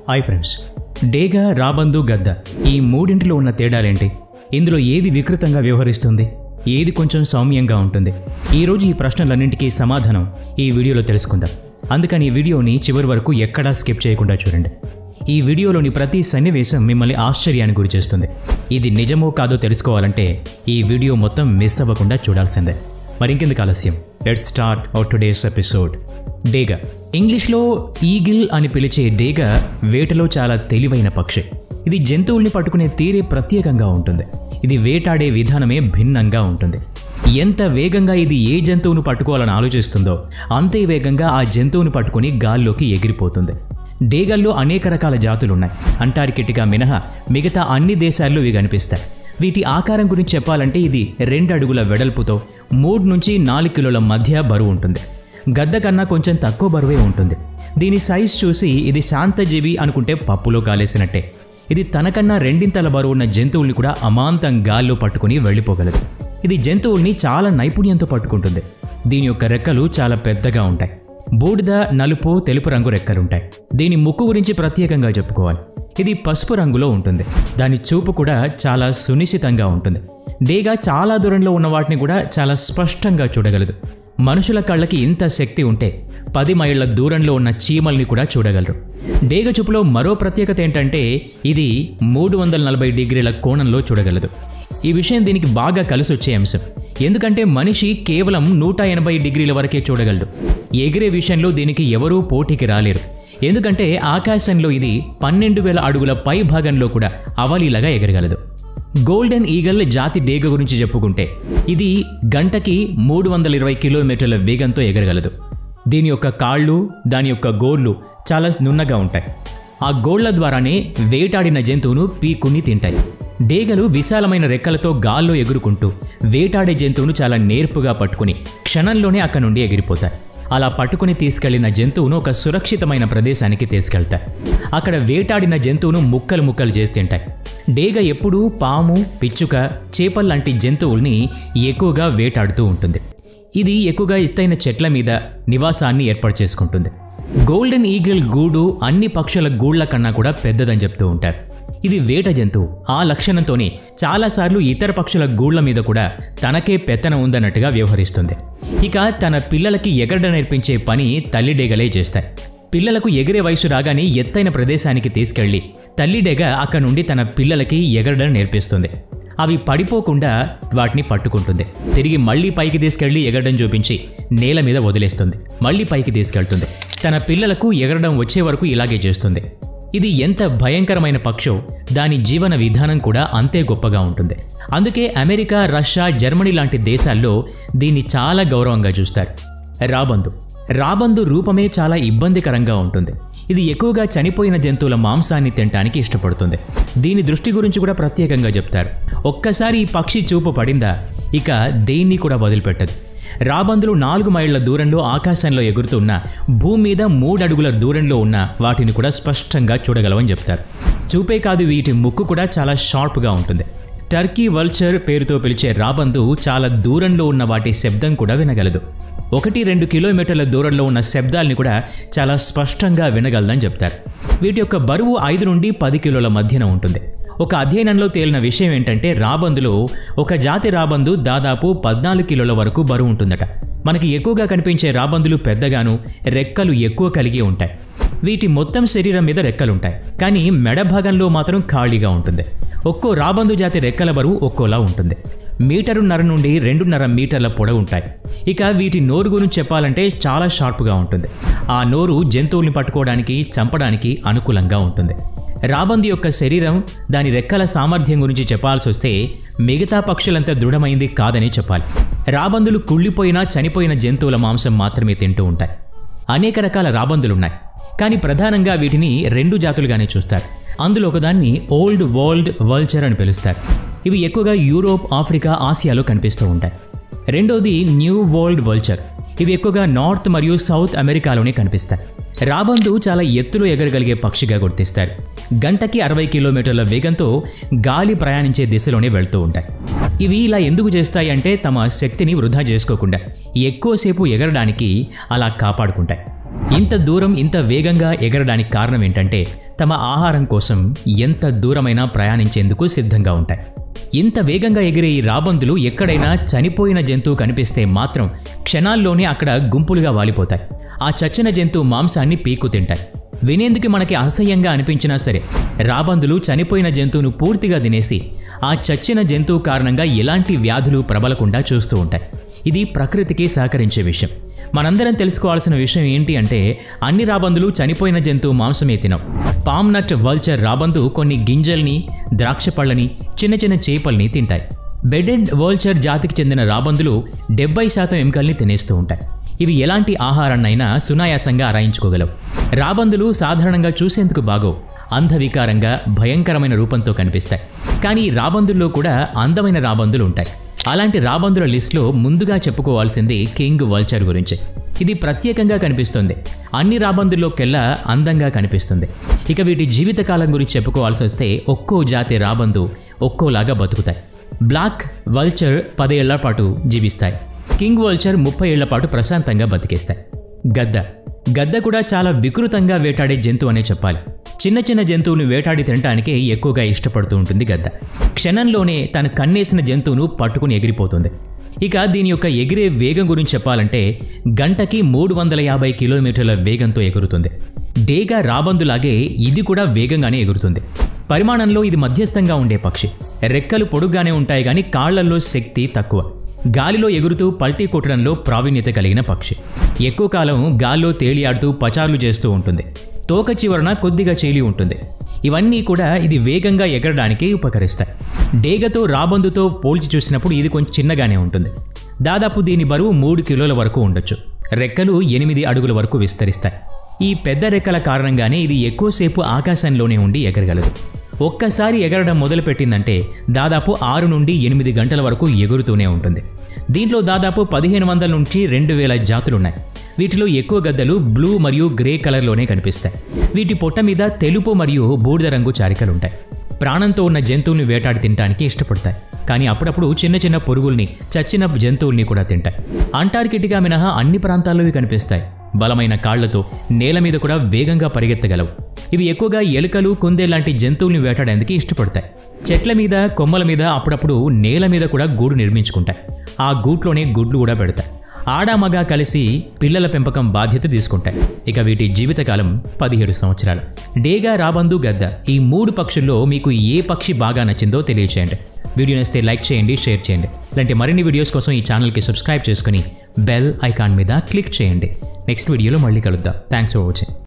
hi friends డేగా రాబందు గద్ద ఈ మూడింటిలో ఉన్న తేడాలేంటి ఇందులో ఏది వికృతంగా వ్యవహరిస్తుంది ఏది కొంచెం సౌమ్యంగా ఉంటుంది ఈరోజు ఈ ప్రశ్నలన్నింటికీ సమాధానం ఈ వీడియోలో తెలుసుకుందాం అందుకని ఈ వీడియోని చివరి వరకు ఎక్కడా స్కిప్ చేయకుండా చూడండి ఈ వీడియోలోని ప్రతి సన్నివేశం మిమ్మల్ని ఆశ్చర్యానికి గురిచేస్తుంది ఇది నిజమో కాదో తెలుసుకోవాలంటే ఈ వీడియో మొత్తం మిస్ అవ్వకుండా చూడాల్సిందే మరింకెందుకు ఆలస్యం let start our today's episode డేగా ఇంగ్లీష్లో ఈగిల్ అని పిలిచే డేగా వేటలో చాలా తెలివైన పక్షి ఇది జంతువుల్ని పట్టుకునే తీరే ప్రత్యేకంగా ఉంటుంది ఇది వేటాడే విధానమే భిన్నంగా ఉంటుంది ఎంత వేగంగా ఇది ఏ జంతువును పట్టుకోవాలని ఆలోచిస్తుందో అంతే వేగంగా ఆ జంతువును పట్టుకుని గాల్లోకి ఎగిరిపోతుంది డేగల్లో అనేక రకాల జాతులున్నాయి అంటార్కిటికా మినహా మిగతా అన్ని దేశాల్లో ఇవి కనిపిస్తాయి వీటి ఆకారం గురించి చెప్పాలంటే ఇది రెండు అడుగుల వెడల్పుతో మూడు నుంచి నాలుగు కిలోల మధ్య బరువు ఉంటుంది గద్ద కన్నా కొంచెం తక్కువ బరువే ఉంటుంది దీని సైజ్ చూసి ఇది శాంతజీవి అనుకుంటే పప్పులో కాలేసినట్టే ఇది తనకన్నా రెండింతల బరువు ఉన్న జంతువుల్ని కూడా అమాంతం గాల్లో పట్టుకుని వెళ్ళిపోగలదు ఇది జంతువుల్ని చాలా నైపుణ్యంతో పట్టుకుంటుంది దీని యొక్క రెక్కలు చాలా పెద్దగా ఉంటాయి బూడిద నలుపు తెలుపు రంగు రెక్కలుంటాయి దీని ముక్కు గురించి ప్రత్యేకంగా చెప్పుకోవాలి ఇది పసుపు రంగులో ఉంటుంది దాని చూపు కూడా చాలా సునిశ్చితంగా ఉంటుంది డేగా చాలా దూరంలో ఉన్న వాటిని కూడా చాలా స్పష్టంగా చూడగలదు మనుషుల కళ్ళకి ఇంత శక్తి ఉంటే పది మైళ్ళ దూరంలో ఉన్న చీమల్ని కూడా చూడగలరు డేగ చూపులో మరో ప్రత్యేకత ఏంటంటే ఇది మూడు వందల నలభై డిగ్రీల కోణంలో చూడగలదు ఈ విషయం దీనికి బాగా కలిసి వచ్చే అంశం ఎందుకంటే మనిషి కేవలం నూట ఎనభై డిగ్రీల వరకే చూడగలడు ఎగిరే విషయంలో దీనికి ఎవరూ పోటీకి రాలేరు ఎందుకంటే ఆకాశంలో ఇది పన్నెండు వేల అడుగుల పై భాగంలో కూడా అవలీలగా ఎగరగలదు గోల్డెన్ ఈగల్ జాతి డేగ గురించి చెప్పుకుంటే ఇది గంటకి మూడు వందల ఇరవై కిలోమీటర్ల వేగంతో ఎగరగలదు దీని యొక్క కాళ్ళు దాని యొక్క గోర్లు చాలా నున్నగా ఉంటాయి ఆ గోళ్ల ద్వారానే వేటాడిన జంతువును పీకుని తింటాయి డేగలు విశాలమైన రెక్కలతో గాల్లో ఎగురుకుంటూ వేటాడే జంతువును చాలా నేర్పుగా పట్టుకుని క్షణంలోనే అక్కడి నుండి ఎగిరిపోతాయి అలా పట్టుకుని తీసుకెళ్లిన జంతువును ఒక సురక్షితమైన ప్రదేశానికి తీసుకెళ్తాయి అక్కడ వేటాడిన జంతువును ముక్కలు ముక్కలు చేసి తింటాయి డేగ ఎప్పుడూ పాము పిచ్చుక చేపల్లాంటి జంతువుల్ని ఎక్కువగా వేటాడుతూ ఉంటుంది ఇది ఎక్కువగా ఎత్తైన చెట్ల మీద నివాసాన్ని ఏర్పాటు చేసుకుంటుంది గోల్డెన్ ఈగిల్ గూడు అన్ని పక్షుల గూళ్ల కన్నా కూడా పెద్దదని చెప్తూ ఉంటారు ఇది వేట జంతువు ఆ లక్షణంతోనే చాలాసార్లు ఇతర పక్షుల గూళ్ల మీద కూడా తనకే పెత్తన ఉందన్నట్టుగా వ్యవహరిస్తుంది ఇక తన పిల్లలకి ఎగరడ నేర్పించే పని తల్లిడేగలే చేస్తాయి పిల్లలకు ఎగిరే వయసు రాగానే ఎత్తైన ప్రదేశానికి తీసుకెళ్లి తల్లిడేగ అక్కడ నుండి తన పిల్లలకి ఎగరడం నేర్పిస్తుంది అవి పడిపోకుండా వాటిని పట్టుకుంటుంది తిరిగి మళ్ళీ పైకి తీసుకెళ్లి ఎగరడం చూపించి నేల మీద వదిలేస్తుంది మళ్ళీ పైకి తీసుకెళ్తుంది తన పిల్లలకు ఎగరడం వచ్చే వరకు ఇలాగే చేస్తుంది ఇది ఎంత భయంకరమైన పక్షో దాని జీవన విధానం కూడా అంతే గొప్పగా ఉంటుంది అందుకే అమెరికా రష్యా జర్మనీ లాంటి దేశాల్లో దీన్ని చాలా గౌరవంగా చూస్తారు రాబందు రాబందు రూపమే చాలా ఇబ్బందికరంగా ఉంటుంది ఇది ఎక్కువగా చనిపోయిన జంతువుల మాంసాన్ని తినటానికి ఇష్టపడుతుంది దీని దృష్టి గురించి కూడా ప్రత్యేకంగా చెప్తారు ఒక్కసారి ఈ పక్షి చూపు పడిందా ఇక దేన్ని కూడా వదిలిపెట్టదు రాబందులు నాలుగు మైళ్ళ దూరంలో ఆకాశంలో ఎగురుతున్న భూమి మీద మూడు అడుగుల దూరంలో ఉన్న వాటిని కూడా స్పష్టంగా చూడగలవని చెప్తారు చూపే కాదు వీటి ముక్కు కూడా చాలా షార్ప్గా ఉంటుంది టర్కీ వల్చర్ పేరుతో పిలిచే రాబందు చాలా దూరంలో ఉన్న వాటి శబ్దం కూడా వినగలదు ఒకటి రెండు కిలోమీటర్ల దూరంలో ఉన్న శబ్దాల్ని కూడా చాలా స్పష్టంగా వినగలదని చెప్తారు వీటి యొక్క బరువు ఐదు నుండి పది కిలోల మధ్యన ఉంటుంది ఒక అధ్యయనంలో తేలిన విషయం ఏంటంటే రాబందులో ఒక జాతి రాబందు దాదాపు పద్నాలుగు కిలోల వరకు బరువు ఉంటుందట మనకి ఎక్కువగా కనిపించే రాబందులు పెద్దగాను రెక్కలు ఎక్కువ కలిగి ఉంటాయి వీటి మొత్తం శరీరం మీద రెక్కలుంటాయి కానీ మెడ భాగంలో మాత్రం ఖాళీగా ఉంటుంది ఒక్కో రాబందు జాతి రెక్కల బరువు ఒక్కోలా ఉంటుంది మీటరున్నర నుండి రెండున్నర మీటర్ల పొడవు ఉంటాయి ఇక వీటి నోరు గురించి చెప్పాలంటే చాలా షార్ప్గా ఉంటుంది ఆ నోరు జంతువుల్ని పట్టుకోవడానికి చంపడానికి అనుకూలంగా ఉంటుంది రాబంది యొక్క శరీరం దాని రెక్కల సామర్థ్యం గురించి చెప్పాల్సి వస్తే మిగతా పక్షులంత దృఢమైంది కాదని చెప్పాలి రాబందులు కుళ్ళిపోయినా చనిపోయిన జంతువుల మాంసం మాత్రమే తింటూ ఉంటాయి అనేక రకాల రాబందులున్నాయి కానీ ప్రధానంగా వీటిని రెండు జాతులుగానే చూస్తారు అందులో ఒకదాన్ని ఓల్డ్ వరల్డ్ వల్చర్ అని పిలుస్తారు ఇవి ఎక్కువగా యూరోప్ ఆఫ్రికా ఆసియాలో కనిపిస్తూ ఉంటాయి రెండోది న్యూ వరల్డ్ వల్చర్ ఇవి ఎక్కువగా నార్త్ మరియు సౌత్ అమెరికాలోనే కనిపిస్తాయి రాబందు చాలా ఎత్తులో ఎగరగలిగే పక్షిగా గుర్తిస్తారు గంటకి అరవై కిలోమీటర్ల వేగంతో గాలి ప్రయాణించే దిశలోనే వెళ్తూ ఉంటాయి ఇవి ఇలా ఎందుకు చేస్తాయి అంటే తమ శక్తిని వృధా చేసుకోకుండా ఎక్కువసేపు ఎగరడానికి అలా కాపాడుకుంటాయి ఇంత దూరం ఇంత వేగంగా ఎగరడానికి కారణం ఏంటంటే తమ ఆహారం కోసం ఎంత దూరమైనా ప్రయాణించేందుకు సిద్ధంగా ఉంటాయి ఇంత వేగంగా ఎగిరే ఈ రాబందులు ఎక్కడైనా చనిపోయిన జంతువు కనిపిస్తే మాత్రం క్షణాల్లోనే అక్కడ గుంపులుగా వాలిపోతాయి ఆ చచ్చిన జంతువు మాంసాన్ని పీకు తింటాయి వినేందుకు మనకి అసహ్యంగా అనిపించినా సరే రాబందులు చనిపోయిన జంతువును పూర్తిగా తినేసి ఆ చచ్చిన జంతువు కారణంగా ఎలాంటి వ్యాధులు ప్రబలకుండా చూస్తూ ఉంటాయి ఇది ప్రకృతికి సహకరించే విషయం మనందరం తెలుసుకోవాల్సిన విషయం ఏంటి అంటే అన్ని రాబందులు చనిపోయిన జంతువు మాంసమే తినవు పామ్నట్ వల్చర్ రాబందు కొన్ని గింజల్ని ద్రాక్ష పళ్ళని చిన్న చిన్న చేపల్ని తింటాయి బెడెడ్ వల్చర్ జాతికి చెందిన రాబందులు డెబ్బై శాతం ఎముకల్ని తినేస్తూ ఉంటాయి ఇవి ఎలాంటి ఆహారాన్నైనా సునాయాసంగా అరాయించుకోగలవు రాబందులు సాధారణంగా చూసేందుకు బాగోవు అంధవికారంగా భయంకరమైన రూపంతో కనిపిస్తాయి కానీ ఈ రాబందుల్లో కూడా అందమైన రాబందులు ఉంటాయి అలాంటి రాబందుల లిస్టులో ముందుగా చెప్పుకోవాల్సింది కింగ్ వల్చర్ గురించి ఇది ప్రత్యేకంగా కనిపిస్తుంది అన్ని రాబందుల్లోకెల్లా అందంగా కనిపిస్తుంది ఇక వీటి జీవితకాలం గురించి చెప్పుకోవాల్సి వస్తే ఒక్కో జాతి రాబందు ఒక్కోలాగా బతుకుతాయి బ్లాక్ వల్చర్ పదేళ్ల పాటు జీవిస్తాయి కింగ్ వల్చర్ ముప్పై ఏళ్ల పాటు ప్రశాంతంగా బతికేస్తాయి గద్ద గద్ద కూడా చాలా వికృతంగా వేటాడే జంతువు అనే చెప్పాలి చిన్న చిన్న జంతువును వేటాడి తినటానికే ఎక్కువగా ఇష్టపడుతూ ఉంటుంది గద్ద క్షణంలోనే తన కన్నేసిన జంతువును పట్టుకుని ఎగిరిపోతుంది ఇక దీని యొక్క ఎగిరే వేగం గురించి చెప్పాలంటే గంటకి మూడు వందల యాభై కిలోమీటర్ల వేగంతో ఎగురుతుంది డేగా రాబందులాగే ఇది కూడా వేగంగానే ఎగురుతుంది పరిమాణంలో ఇది మధ్యస్థంగా ఉండే పక్షి రెక్కలు పొడుగ్గానే ఉంటాయి కానీ కాళ్లలో శక్తి తక్కువ గాలిలో ఎగురుతూ పల్టీ కొట్టడంలో ప్రావీణ్యత కలిగిన పక్షి ఎక్కువ కాలం గాల్లో తేలియాడుతూ పచార్లు చేస్తూ ఉంటుంది తోక చివరన కొద్దిగా చేలి ఉంటుంది ఇవన్నీ కూడా ఇది వేగంగా ఎగరడానికి ఉపకరిస్తాయి డేగతో రాబందుతో పోల్చి చూసినప్పుడు ఇది కొంచెం చిన్నగానే ఉంటుంది దాదాపు దీని బరువు మూడు కిలోల వరకు ఉండొచ్చు రెక్కలు ఎనిమిది అడుగుల వరకు విస్తరిస్తాయి ఈ పెద్ద రెక్కల కారణంగానే ఇది ఎక్కువసేపు ఆకాశంలోనే ఉండి ఎగరగలదు ఒక్కసారి ఎగరడం మొదలుపెట్టిందంటే దాదాపు ఆరు నుండి ఎనిమిది గంటల వరకు ఎగురుతూనే ఉంటుంది దీంట్లో దాదాపు పదిహేను వందల నుంచి రెండు వేల జాతులున్నాయి వీటిలో ఎక్కువ గద్దలు బ్లూ మరియు గ్రే కలర్లోనే కనిపిస్తాయి వీటి పొట్ట మీద తెలుపు మరియు బూడిద రంగు చారికలుంటాయి ప్రాణంతో ఉన్న జంతువుల్ని వేటాడి తినడానికి ఇష్టపడతాయి కానీ అప్పుడప్పుడు చిన్న చిన్న పురుగుల్ని చచ్చిన జంతువుల్ని కూడా తింటాయి అంటార్కిటికా మినహా అన్ని ప్రాంతాల్లో ఇవి కనిపిస్తాయి బలమైన కాళ్లతో నేల మీద కూడా వేగంగా పరిగెత్తగలవు ఇవి ఎక్కువగా ఎలుకలు కుందే లాంటి జంతువుల్ని వేటాడేందుకు ఇష్టపడతాయి చెట్ల మీద కొమ్మల మీద అప్పుడప్పుడు నేల మీద కూడా గూడు నిర్మించుకుంటాయి ఆ గూట్లోనే గుడ్లు కూడా పెడతాయి ఆడ మగ కలిసి పిల్లల పెంపకం బాధ్యత తీసుకుంటాయి ఇక వీటి జీవితకాలం పదిహేడు సంవత్సరాలు డేగా రాబందు గద్ద ఈ మూడు పక్షుల్లో మీకు ఏ పక్షి బాగా నచ్చిందో తెలియచేయండి వీడియో నచ్చితే లైక్ చేయండి షేర్ చేయండి ఇలాంటి మరిన్ని వీడియోస్ కోసం ఈ ఛానల్కి సబ్స్క్రైబ్ చేసుకుని బెల్ ఐకాన్ మీద క్లిక్ చేయండి నెక్స్ట్ వీడియోలో మళ్ళీ కలుద్దాం థ్యాంక్స్ ఫర్ వాచింగ్